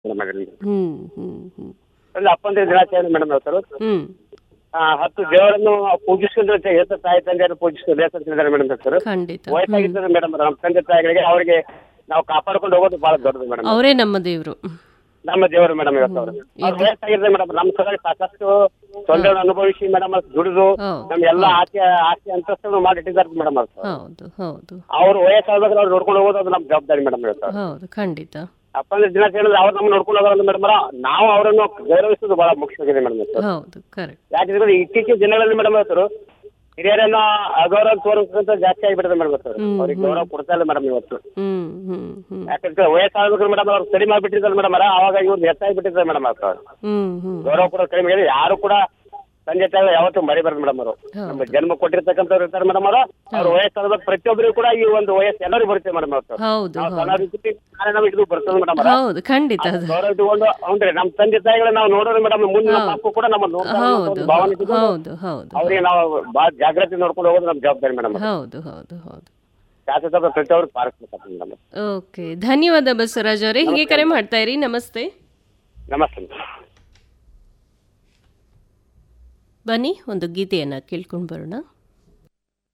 Madam ಹ್ಮ್ ಹ್ಮ್ ಹ್ಮ್ ಒಂದು ಅಪ್ಪಂದ್ರೆ ದಿನಾಚರಣೆ madam sir ಹ್ಮ್ ಹತ್ತು ದೇವರನ್ನು ಪೂಜಿಸ್ಕೊಂಡು ಎಷ್ಟು ತಾಯಿ ತಂದೆಯನ್ನು ಪೂಜಿಸ್ಕೊಂಡು ಹೇಳ್ತಾರೆ ಮೇಡಮ್ ಸರ್ ಖಂಡಿತ ವಯಸ್ಸಾಗಿದ್ದಾರೆ ಮೇಡಮ್ ನಮ್ಮ ತಂದೆ ತಾಯಿಗಳಿಗೆ ಅವರಿಗೆ ನಾವು ಕಾಪಾಡ್ಕೊಂಡು ಹೋಗೋದು ಬಹಳ ದೊಡ್ಡದು ಮೇಡಮ್ ಅವರೇ ನಮ್ಮ ದೇವರು ನಮ್ಮ ದೇವರು ಮೇಡಮ್ ಇವತ್ತು ಅವರು ಅವ್ರು ವಯಸ್ಸಾಗಿದೆ ಮೇಡಮ್ ನಮ್ಮ ಸಲುವಾಗಿ ಸಾಕಷ್ಟು ತೊಂದರೆಗಳನ್ನು ಅನುಭವಿಸಿ ಮೇಡಮ್ ಅದು ದುಡಿದು ಹೌದು. ನಮ್ಮ ಎಲ್ಲ ಆಸ್ತಿ ಆಸ್ತಿ ಅಂತಸ್ತನ್ನು ಮಾಡಿಟ್ಟಿದ್ದಾರೆ ಮೇಡಮ್ ಅವ್ರು ಹೌದು ಹೌದು ಅವ್ರು ವಯಸ್ಸಾದಾಗ ಅವ್ರು ನೋಡ್ಕೊಂಡು ಹೋಗೋದು ಅದು ನಮ್ಮ ಜವಾಬ್ದಾರಿ ಮೇಡಮ್ ಇವತ್ತು ಹೌದು ಖಂಡಿತ ಅಪ್ಪನ ದಿನಾಚರಣೆ ಅವ್ರು ನಮ್ಮನ್ನ ನೋಡ್ಕೊಂಡು ಹೋಗೋದು ಮೇಡಮ್ ನಾವು ಅವರನ್ನು ಗೌರವಿಸೋದು ಬಹಳ ಮುಖ್ಯವಾಗಿದೆ ಮೇಡಮ್ ಇವತ್ತು ಹೌದು ಕರೆಕ್ಟ್ ಯಾಕಂದ್ರೆ ಇತ್ತೀಚಿನ ದಿನಗಳಲ್ಲಿ ಮೇಡಮ್ ಇವತ್ತು ಹಿರಿಯರನ್ನ ಅಗೌರವ ತೋರಿಸೋದು ಜಾಸ್ತಿ ಆಗಿಬಿಟ್ಟಿದೆ ಮೇಡಮ್ ಇವತ್ತು ಅವ್ರಿಗೆ ಗೌರವ ಕೊಡ್ತಾ ಇಲ್ಲ ಮೇಡಮ್ ಇವತ್ತು ಹ್ಮ್ ಹ್ಮ್ ಹ್ಮ್ ಯಾಕಂದ್ರೆ ವಯಸ್ಸಾಗಬೇಕು ಮೇಡಮ್ ಅವ್ರು ಕಡಿಮೆ ಆಗಿಬಿಟ್ಟಿದ್ದಾರೆ ಮೇಡಮ್ ಅವಾಗ ಇವ್ರು ಹೆಚ್ಚಾಗಿಬಿಟ್ಟಿದ್ದಾರೆ ಮೇಡಮ್ ಅವ್ರು ಹ್ಮ್ ಹ್ಮ್ ಗೌರವ ಕೊಡೋದು ಕಡಿಮೆ ಆಗಿದೆ ಯಾರು ಕೂಡ ತಂದೆ ತಾಯಿ ಯಾವತ್ತೂ ಮರಿಬಾರ್ದು ಮೇಡಮ್ ಅವರು ನಮ್ಮ ಜನ್ಮ ಕೊಟ್ಟಿರ್ತಕ್ಕಂಥವ್ರು ಇರ್ತಾರೆ ಮೇಡಮ್ ಅವರು ಅವ್ರ ವಯಸ್ಸಾದ ಪ್ರತಿಯೊಬ್ಬರಿಗೂ ಕೂಡ ಈ ಒಂದು ವಯಸ್ಸು ಎಲ್ಲರಿಗೂ ಬರುತ್ತೆ ಮೇಡಮ್ ಅವತ್ತು ಹೌದು ನಾವು ಹೌದು ಸಣ್ಣ ರೀತಿ ನಾಳೆ ನಮ್ಗೆ ಇದು ಬರ್ತದೆ ಮೇಡಮ್ ಅವರ ಹೌದು ಖಂಡಿತ ಅದು ಗೌರವ ಇಟ್ಕೊಂಡು ಹೌದ್ರಿ ನಮ್ಮ ತಂದೆ ತಾಯಿಗಳನ್ನ ನಾವು ನೋಡೋದು ಮೇಡಮ್ ಮುಂದೆ ನಮ್ಮ ಮಕ್ಕಳು ಕೂಡ ನಮ್ಮ ನೋಡ್ತಾರೆ ಅನ್ನೋ ಹೌದು ಒಂದು ಭಾವನೆ ಇಟ್ಕೊಂಡು ಹೌದು ಹೌದು ಅವ್ರಿಗೆ ನಾವು ಭಾಳ ಜಾಗ್ರತೆ ನೋಡ್ಕೊಂಡು ಹೋಗೋದು ನಮ್ಮ ಜವಾಬ್ದಾರಿ ಮೇಡಮ್ ಹೌದು ಹೌದು ಹೌದು ಶಾಸಕ ಪ್ರತಿಯೊಬ್ಬರು ಪಾಲಿಸ್ಬೇಕು ಮೇಡಮ್ ಓಕೆ ಧನ್ಯವಾದ ಬಸವರಾಜ್ ಅವರೇ ಹೀಗೆ ಕರೆ ಮಾಡ್ತಾ ಇರಿ ನಮಸ್ತೆ ನಮಸ್ತೆ ಬನ್ನಿ ಒಂದು ಗೀತೆಯನ್ನು ಕೇಳ್ಕೊಂಡು ಬರೋಣ